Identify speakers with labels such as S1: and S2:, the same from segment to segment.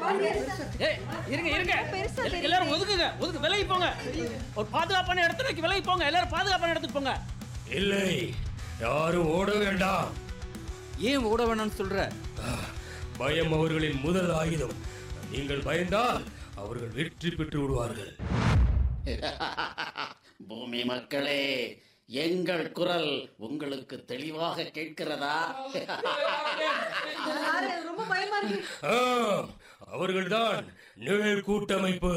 S1: ஏய் இருங்க இருங்க
S2: பெருசா
S1: எல்லா- எல்லாரும் ஒதுக்குங்க ஒதுக்கு விலகி போங்க ஒரு பாதுகாப்பான இடத்துக்கு விலகி போங்க எல்லாரும் பாதுகாப்பான இடத்துக்கு போங்க
S3: இல்லை யாரும் ஓட வேண்டாம்
S1: ஏன் ஓட வேணாம்னு சொல்ற
S3: பயம் அவர்களின் முதல் ஆயுதம் நீங்கள் பயந்தால் அவர்கள் வெற்றி பெற்று விடுவார்கள்
S4: பூமி மக்களே எங்கள் குரல் உங்களுக்கு தெளிவாக கேட்கிறதா
S2: ரொம்ப பயமா இருக்கு
S3: ஆம், அவர்கள்தான் நிழல் கூட்டமைப்பு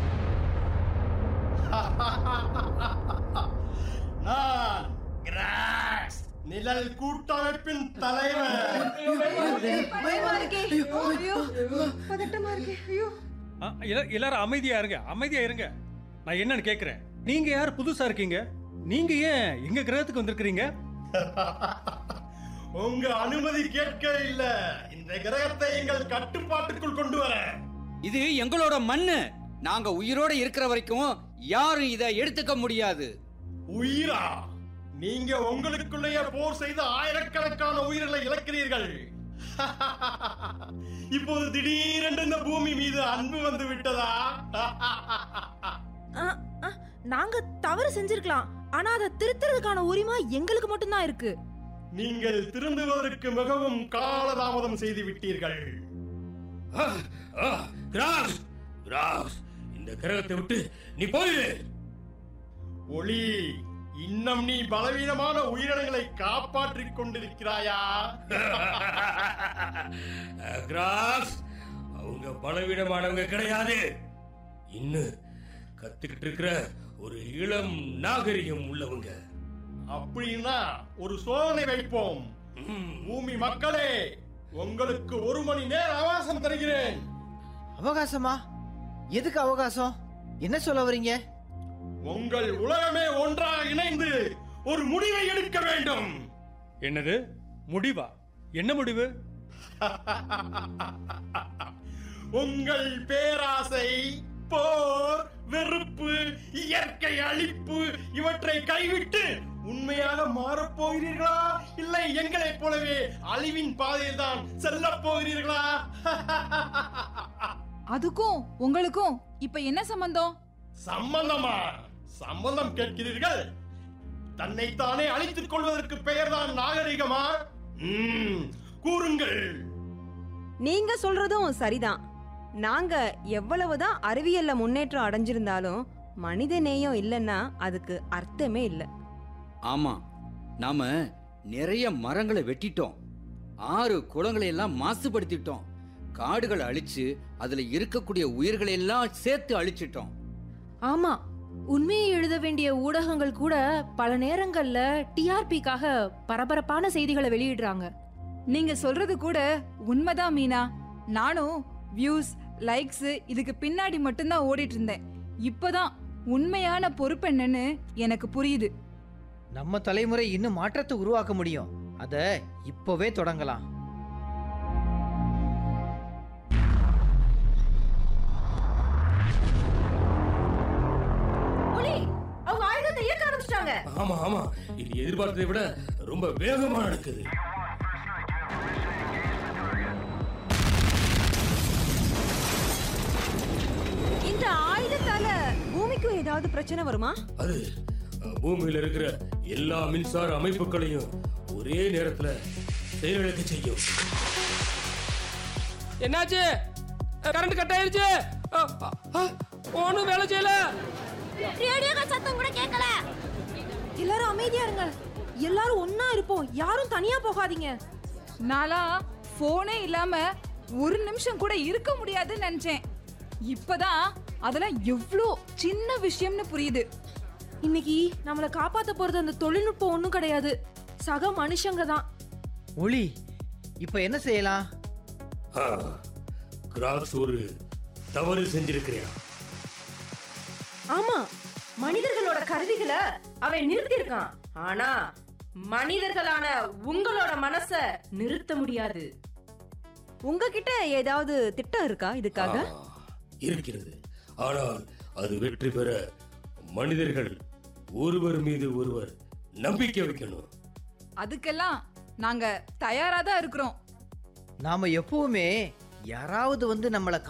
S5: நான் கிராக்ஸ் நிழல் கூட்டமைப்பின் தலைவர்
S2: பயமா இருக்கே ஐயோ பதட்டமா இருக்கே ஐயோ
S6: ஆ, எல்லா- எல்லாரும் அமைதியா இருங்க அமைதியா இருங்க நான் என்னன்னு கேக்குறேன் நீங்க யார் புதுசா இருக்கீங்க நீங்க ஏன் எங்க கிரகத்துக்கு வந்திருக்கிறீங்க
S5: உங்க அனுமதி கேட்க இல்ல இந்த கிரகத்தை எங்கள் கட்டுப்பாட்டுக்குள் கொண்டு வர
S1: இது எங்களோட மண்ணு நாங்க உயிரோட இருக்கிற வரைக்கும் யாரும் இதை எடுத்துக்க முடியாது
S5: உயிரா நீங்க உங்களுக்குள்ளேயே போர் செய்து ஆயிரக்கணக்கான உயிர்களை இழக்கிறீர்கள் இப்போது திடீரென்று இந்த பூமி மீது அன்பு வந்து விட்டதா
S2: ஆ, ஆ, நாங்க தவறு செஞ்சிருக்கலாம் ஆனா அதை திருத்துறதுக்கான உரிமை எங்களுக்கு மட்டும்தான் இருக்கு
S5: நீங்கள் திருந்துவதற்கு மிகவும் காலதாமதம் செய்து விட்டீர்கள்
S3: ஆ, ஆ, கிராஸ் கிராஸ் இந்த கிரகத்தை விட்டு நீ போயிடு
S5: ஒளி இன்னும் நீ பலவீனமான உயிரினங்களை காப்பாற்றிக் கொண்டிருக்கிறாயா
S3: கிராஸ் அவங்க பலவீனமானவங்க கிடையாது இன்னும் கத்துக்கிட்டு இருக்கிற ஒரு இளம் நாகரிகம் உள்ளவங்க
S5: அப்படின்னா ஒரு சோதனை வைப்போம்
S3: ம்,
S5: பூமி மக்களே உங்களுக்கு ஒரு மணி நேர அவகாசம் தருகிறேன்
S7: அவகாசமா எதுக்கு அவகாசம் என்ன சொல்ல வரீங்க
S5: உங்கள் உலகமே ஒன்றாக இணைந்து ஒரு முடிவை எடுக்க வேண்டும்
S6: என்னது முடிவா என்ன முடிவு
S5: உங்கள் பேராசை போர் வெறுப்பு இயற்கை அழிப்பு இவற்றை கைவிட்டு உண்மையாக மாறப் போகிறீர்களா இல்லை எங்களைப் போலவே அழிவின் பாதையில் தான் செல்லப் போகிறீர்களா
S8: அதுக்கும் உங்களுக்கும் இப்ப என்ன சம்பந்தம்
S5: சம்பந்தமா சம்பந்தம் கேட்கிறீர்கள் தன்னைத்தானே அழித்துக் கொள்வதற்கு பெயர்தான் நாகரிகமா ம், கூறுங்கள்
S9: நீங்க சொல்றதும் சரிதான் நாங்க எவ்வளவுதான் அறிவியல்ல முன்னேற்றம் அடைஞ்சிருந்தாலும் மனித நேயம் இல்லைன்னா அதுக்கு அர்த்தமே இல்லை
S1: ஆமா நாம நிறைய மரங்களை வெட்டிட்டோம் ஆறு குளங்களை எல்லாம் மாசுபடுத்திட்டோம் காடுகளை அழிச்சு அதுல இருக்கக்கூடிய உயிர்களை எல்லாம் சேர்த்து அழிச்சிட்டோம்
S2: ஆமா உண்மையை எழுத வேண்டிய ஊடகங்கள் கூட பல நேரங்கள்ல டிஆர்பிக்காக பரபரப்பான செய்திகளை வெளியிடுறாங்க
S8: நீங்க சொல்றது கூட உண்மைதான் மீனா நானும் வியூஸ் லைக்ஸ் இதுக்கு பின்னாடி மட்டும்தான் ஓடிட்டு இருந்தேன் இப்பதான் உண்மையான பொறுப்பு என்னன்னு எனக்கு புரியுது
S7: நம்ம தலைமுறை இன்னும் மாற்றத்தை உருவாக்க முடியும் அத இப்பவே தொடங்கலாம்
S2: ஒளி அவங்க ஆயுதத்தை இயக்க ஆரம்பிச்சிட்டாங்க
S3: ஆமா ஆமா இது எதிர்பார்த்ததை விட ரொம்ப வேகமா நடக்குது
S9: இந்த ஆயுதத்தால பூமிக்கும் ஏதாவது பிரச்சனை வருமா
S3: அது அஹ், பூமியில இருக்கிற எல்லா மின்சார அமைப்புகளையும் ஒரே நேரத்துல செயலிழக்க செய்யும்
S1: என்னாச்சு கரண்ட் கட் ஆயிருச்சு ஒன்றும் வேலை செய்யல
S2: சத்தம் கூட கேட்கல எல்லாரும் அமைதியா இருங்க எல்லாரும் ஒன்னா இருப்போம் யாரும் தனியா போகாதீங்க
S8: நாளா போனே இல்லாம ஒரு நிமிஷம் கூட இருக்க முடியாதுன்னு நினைச்சேன் இப்பதான் அதெல்லாம் எவ்வளோ சின்ன விஷயம்னு புரியுது
S2: இன்னைக்கு நம்மள காப்பாத்த போறது அந்த தொழில்நுட்பம் ஒண்ணும் கிடையாது சக மனுஷங்க தான்
S7: ஒளி இப்ப என்ன செய்யலாம்
S3: ஆ, கிராஸ் ஒரு தவறு செஞ்சிருக்கிறேன்
S10: ஆமா மனிதர்களோட கருவிகளை அவன் நிறுத்தியிருக்கான் ஆனா மனிதர்களான உங்களோட மனச நிறுத்த முடியாது
S9: உங்ககிட்ட ஏதாவது திட்டம் இருக்கா இதுக்காக
S3: ஆ, இருக்கிறது ஆனால் அது வெற்றி பெற மனிதர்கள் ஒருவர் மீது ஒருவர் நம்பிக்கை வைக்கணும்
S8: அதுக்கெல்லாம் நாங்க தயாரா தான் இருக்கிறோம்
S7: நாம எப்பவுமே யாராவது வந்து நம்மளை